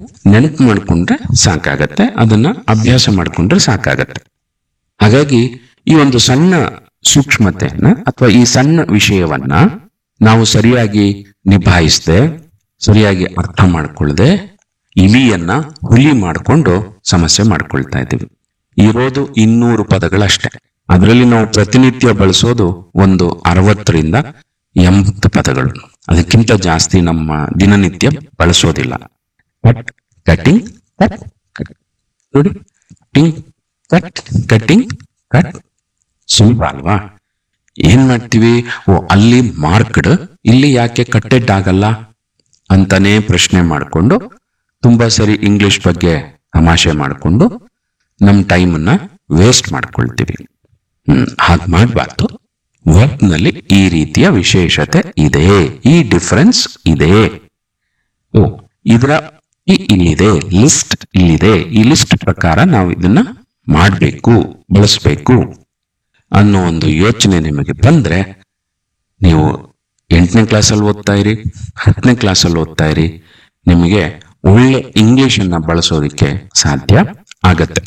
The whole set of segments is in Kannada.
ನೆನಪು ಮಾಡ್ಕೊಂಡ್ರೆ ಸಾಕಾಗತ್ತೆ ಅದನ್ನ ಅಭ್ಯಾಸ ಮಾಡ್ಕೊಂಡ್ರೆ ಸಾಕಾಗತ್ತೆ ಹಾಗಾಗಿ ಈ ಒಂದು ಸಣ್ಣ ಸೂಕ್ಷ್ಮತೆಯನ್ನ ಅಥವಾ ಈ ಸಣ್ಣ ವಿಷಯವನ್ನ ನಾವು ಸರಿಯಾಗಿ ನಿಭಾಯಿಸದೆ ಸರಿಯಾಗಿ ಅರ್ಥ ಮಾಡ್ಕೊಳ್ಳದೆ ಇಲಿಯನ್ನ ಹುಲಿ ಮಾಡಿಕೊಂಡು ಸಮಸ್ಯೆ ಮಾಡ್ಕೊಳ್ತಾ ಇದ್ದೀವಿ ಇರೋದು ಇನ್ನೂರು ಪದಗಳಷ್ಟೇ ಅದರಲ್ಲಿ ನಾವು ಪ್ರತಿನಿತ್ಯ ಬಳಸೋದು ಒಂದು ಅರವತ್ತರಿಂದ ಎಂಬತ್ತು ಪದಗಳು ಅದಕ್ಕಿಂತ ಜಾಸ್ತಿ ನಮ್ಮ ದಿನನಿತ್ಯ ಬಳಸೋದಿಲ್ಲ ಕಟ್ ಕಟಿಂಗ್ ಕಟ್ ಕಟ್ ನೋಡಿ ಕಟಿಂಗ್ ಕಟ್ ಕಟಿಂಗ್ ಕಟ್ ಸುಲಭ ಅಲ್ವಾ ಏನ್ ಮಾಡ್ತೀವಿ ಓ ಅಲ್ಲಿ ಮಾರ್ಕ್ಡ್ ಇಲ್ಲಿ ಯಾಕೆ ಕಟ್ಟೆಡ್ ಆಗಲ್ಲ ಅಂತಾನೆ ಪ್ರಶ್ನೆ ಮಾಡಿಕೊಂಡು ತುಂಬಾ ಸರಿ ಇಂಗ್ಲಿಷ್ ಬಗ್ಗೆ ತಮಾಷೆ ಮಾಡಿಕೊಂಡು ನಮ್ಮ ಟೈಮನ್ನ ವೇಸ್ಟ್ ಮಾಡ್ಕೊಳ್ತೀವಿ ಹ್ಮ್ ಹಾಗೆ ಮಾಡಬಾರ್ದು ವರ್ಕ್ ನಲ್ಲಿ ಈ ರೀತಿಯ ವಿಶೇಷತೆ ಇದೆ ಈ ಡಿಫರೆನ್ಸ್ ಇದೆ ಓ ಇದರ ಈ ಇಲ್ಲಿದೆ ಲಿಸ್ಟ್ ಇಲ್ಲಿದೆ ಈ ಲಿಸ್ಟ್ ಪ್ರಕಾರ ನಾವು ಇದನ್ನ ಮಾಡಬೇಕು ಬಳಸಬೇಕು ಅನ್ನೋ ಒಂದು ಯೋಚನೆ ನಿಮಗೆ ಬಂದ್ರೆ ನೀವು ಎಂಟನೇ ಕ್ಲಾಸಲ್ಲಿ ಓದ್ತಾ ಇರಿ ಹತ್ತನೇ ಕ್ಲಾಸಲ್ಲಿ ಓದ್ತಾ ಇರಿ ನಿಮಗೆ ಒಳ್ಳೆ ಇಂಗ್ಲಿಷ್ ಅನ್ನ ಬಳಸೋದಕ್ಕೆ ಸಾಧ್ಯ ಆಗತ್ತೆ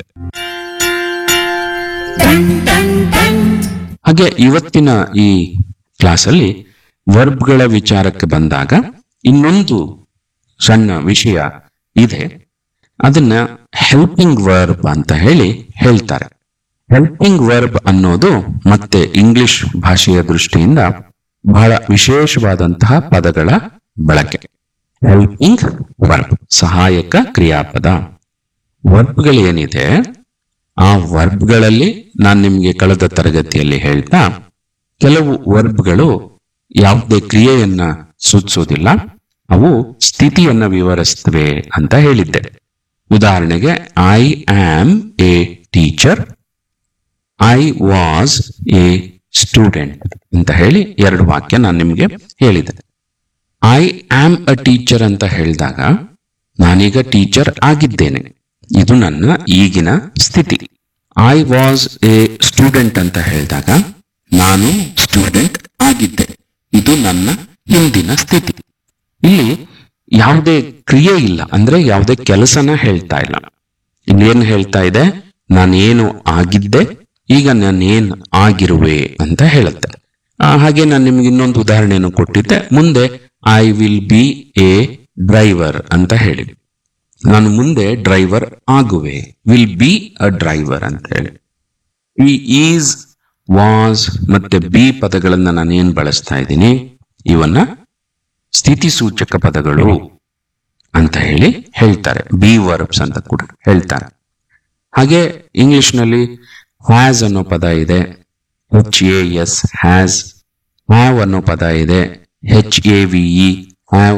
ಹಾಗೆ ಇವತ್ತಿನ ಈ ಕ್ಲಾಸಲ್ಲಿ ವರ್ಬ್ಗಳ ವಿಚಾರಕ್ಕೆ ಬಂದಾಗ ಇನ್ನೊಂದು ಸಣ್ಣ ವಿಷಯ ಇದೆ ಅದನ್ನ ಹೆಲ್ಪಿಂಗ್ ವರ್ಬ್ ಅಂತ ಹೇಳಿ ಹೇಳ್ತಾರೆ ಹೆಲ್ಪಿಂಗ್ ವರ್ಬ್ ಅನ್ನೋದು ಮತ್ತೆ ಇಂಗ್ಲಿಷ್ ಭಾಷೆಯ ದೃಷ್ಟಿಯಿಂದ ಬಹಳ ವಿಶೇಷವಾದಂತಹ ಪದಗಳ ಬಳಕೆ ಹೆಲ್ಪಿಂಗ್ ವರ್ಬ್ ಸಹಾಯಕ ಕ್ರಿಯಾಪದ ವರ್ಬ್ಗಳೇನಿದೆ ಆ ವರ್ಬ್ಗಳಲ್ಲಿ ನಾನು ನಿಮಗೆ ಕಳೆದ ತರಗತಿಯಲ್ಲಿ ಹೇಳ್ತಾ ಕೆಲವು ವರ್ಬ್ಗಳು ಯಾವುದೇ ಕ್ರಿಯೆಯನ್ನ ಸೂಚಿಸೋದಿಲ್ಲ ಅವು ಸ್ಥಿತಿಯನ್ನ ವಿವರಿಸ್ತವೆ ಅಂತ ಹೇಳಿದ್ದೆ ಉದಾಹರಣೆಗೆ I am a teacher I was a student ಅಂತ ಹೇಳಿ ಎರಡು ವಾಕ್ಯ ನಾನು ನಿಮಗೆ ಹೇಳಿದೆ ಐ ಆಮ್ ಅ ಟೀಚರ್ ಅಂತ ಹೇಳಿದಾಗ ನಾನೀಗ ಟೀಚರ್ ಆಗಿದ್ದೇನೆ ಇದು ನನ್ನ ಈಗಿನ ಸ್ಥಿತಿ ಐ ವಾಸ್ ಎ ಸ್ಟೂಡೆಂಟ್ ಅಂತ ಹೇಳಿದಾಗ ನಾನು ಸ್ಟೂಡೆಂಟ್ ಆಗಿದ್ದೆ ಇದು ನನ್ನ ಹಿಂದಿನ ಸ್ಥಿತಿ ಇಲ್ಲಿ ಯಾವುದೇ ಕ್ರಿಯೆ ಇಲ್ಲ ಅಂದ್ರೆ ಯಾವುದೇ ಕೆಲಸನ ಹೇಳ್ತಾ ಇಲ್ಲ ಇಲ್ಲಿ ಏನು ಹೇಳ್ತಾ ಇದೆ ನಾನೇನು ಆಗಿದ್ದೆ ಈಗ ನಾನೇನು ಆಗಿರುವೆ ಅಂತ ಹೇಳುತ್ತೆ ಆ, ಹಾಗೆ ನಾನು ನಿಮ್ಗೆ ಇನ್ನೊಂದು ಉದಾಹರಣೆಯನ್ನು ಕೊಟ್ಟಿದ್ದೆ ಮುಂದೆ I will be a driver ಅಂತ ಹೇಳಿ ನಾನು ಮುಂದೆ ಡ್ರೈವರ್ ಆಗುವೆ ವಿಲ್ ಬಿ ಅ ಡ್ರೈವರ್ ಅಂತ ಹೇಳಿ ಈ ಈಸ್ ವಾಸ್ ಮತ್ತೆ ಬಿ ಪದಗಳನ್ನ ನಾನು ಏನ್ ಬಳಸ್ತಾ ಇದ್ದೀನಿ ಇವನ್ನ ಸ್ಥಿತಿ ಸೂಚಕ ಪದಗಳು ಅಂತ ಹೇಳಿ ಹೇಳ್ತಾರೆ ಬಿ ವರ್ಬ್ಸ್ ಅಂತ ಕೂಡ ಹೇಳ್ತಾರೆ ಹಾಗೆ ಇಂಗ್ಲಿಷ್ ನಲ್ಲಿ ಹ್ಯಾಸ್ ಅನ್ನೋ ಪದ ಇದೆ H A S has have ಅನ್ನೋ ಪದ ಇದೆ H A V E have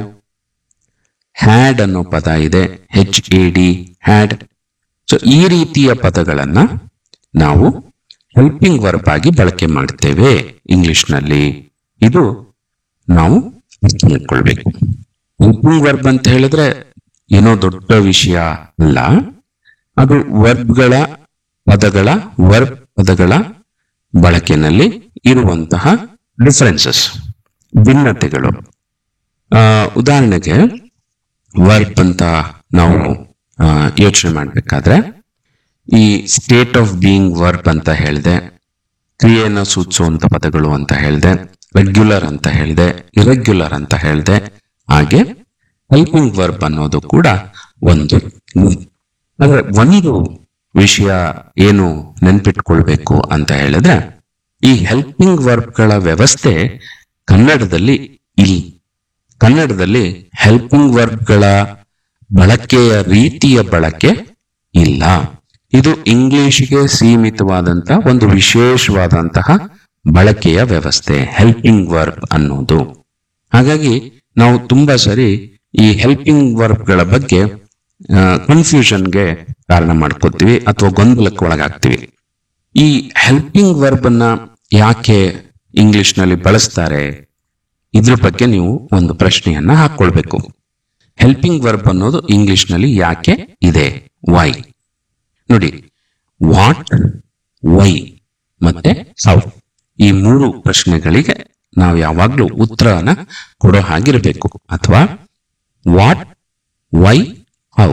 had ಅನ್ನೋ ಪದ ಇದೆ H A D had so ಈ ರೀತಿಯ ಪದಗಳನ್ನ ನಾವು ಹೆಲ್ಪಿಂಗ್ ವರ್ಬ್ ಆಗಿ ಬಳಕೆ ಮಾಡ್ತೇವೆ ಇಂಗ್ಲಿಷ್ ನಲ್ಲಿ ಇದು ನಾವು ಅರ್ಥ ಮಾಡ್ಕೊಳ್ಬೇಕು ಹೆಲ್ಪಿಂಗ್ ವರ್ಬ್ ಅಂತ ಹೇಳಿದ್ರೆ ಏನೋ ದೊಡ್ಡ ವಿಷಯ ಅಲ್ಲ ಅದು ವರ್ಬ್ಗಳ ಪದಗಳ ವರ್ಬ್ ಪದಗಳ ಬಳಕೆನಲ್ಲಿ ಇರುವಂತಹ ಡಿಫರೆನ್ಸಸ್ ಭಿನ್ನತೆಗಳು ಆ, ಉದಾಹರಣೆಗೆ ವರ್ಬ್ ಅಂತ ನಾವು ಯೋಚನೆ ಮಾಡ್ಬೇಕಾದ್ರೆ ಈ ಸ್ಟೇಟ್ ಆಫ್ ಬೀಯಿಂಗ್ ವರ್ಬ್ ಅಂತ ಹೇಳಿದೆ ಕ್ರಿಯೆಯನ್ನು ಸೂಚಿಸುವಂತ ಪದಗಳು ಅಂತ ಹೇಳಿದೆ ರೆಗ್ಯುಲರ್ ಅಂತ ಹೇಳಿದೆ ಇರೆಗ್ಯುಲರ್ ಅಂತ ಹೇಳಿದೆ ಹಾಗೆ ಹೆಲ್ಪಿಂಗ್ ವರ್ಬ್ ಅನ್ನೋದು ಕೂಡ ಒಂದು ಆದ್ರೆ ಒಂದು ವಿಷಯ ಏನು ನೆನ್ಪಿಟ್ಕೊಳ್ಬೇಕು ಅಂತ ಹೇಳಿದ್ರೆ ಈ ಹೆಲ್ಪಿಂಗ್ ವರ್ಬ್ಗಳ ವ್ಯವಸ್ಥೆ ಕನ್ನಡದಲ್ಲಿ ಇಲ್ಲ ಕನ್ನಡದಲ್ಲಿ ಹೆಲ್ಪಿಂಗ್ ವರ್ಬ್ಗಳ ಬಳಕೆಯ ರೀತಿಯ ಬಳಕೆ ಇಲ್ಲ ಇದು ಇಂಗ್ಲಿಷ್ಗೆ ಸೀಮಿತವಾದಂತ ಒಂದು ವಿಶೇಷವಾದಂತಹ ಬಳಕೆಯ ವ್ಯವಸ್ಥೆ ಹೆಲ್ಪಿಂಗ್ ವರ್ಬ್ ಅನ್ನೋದು ಹಾಗಾಗಿ ನಾವು ತುಂಬಾ ಸರಿ ಈ ಹೆಲ್ಪಿಂಗ್ ವರ್ಬ್ಗಳ ಬಗ್ಗೆ ಕನ್ಫ್ಯೂಷನ್ಗೆ ಕಾರಣ ಮಾಡ್ಕೋತೀವಿ ಅಥವಾ ಗೊಂದಲಕ್ಕೆ ಒಳಗಾಗ್ತೀವಿ ಈ ಹೆಲ್ಪಿಂಗ್ ವರ್ಬ್ ಅನ್ನ ಯಾಕೆ ಇಂಗ್ಲಿಷ್ ನಲ್ಲಿ ಬಳಸ್ತಾರೆ ಇದ್ರ ಬಗ್ಗೆ ನೀವು ಒಂದು ಪ್ರಶ್ನೆಯನ್ನ ಹಾಕೊಳ್ಬೇಕು ಹೆಲ್ಪಿಂಗ್ ವರ್ಬ್ ಅನ್ನೋದು ಇಂಗ್ಲಿಷ್ ನಲ್ಲಿ ಯಾಕೆ ಇದೆ ವೈ ನೋಡಿ ವಾಟ್ ವೈ ಮತ್ತೆ ಹೌ ಈ ಮೂರು ಪ್ರಶ್ನೆಗಳಿಗೆ ನಾವು ಯಾವಾಗ್ಲೂ ಉತ್ತರನ ಕೊಡೋ ಹಾಗಿರಬೇಕು ಅಥವಾ ವಾಟ್ ವೈ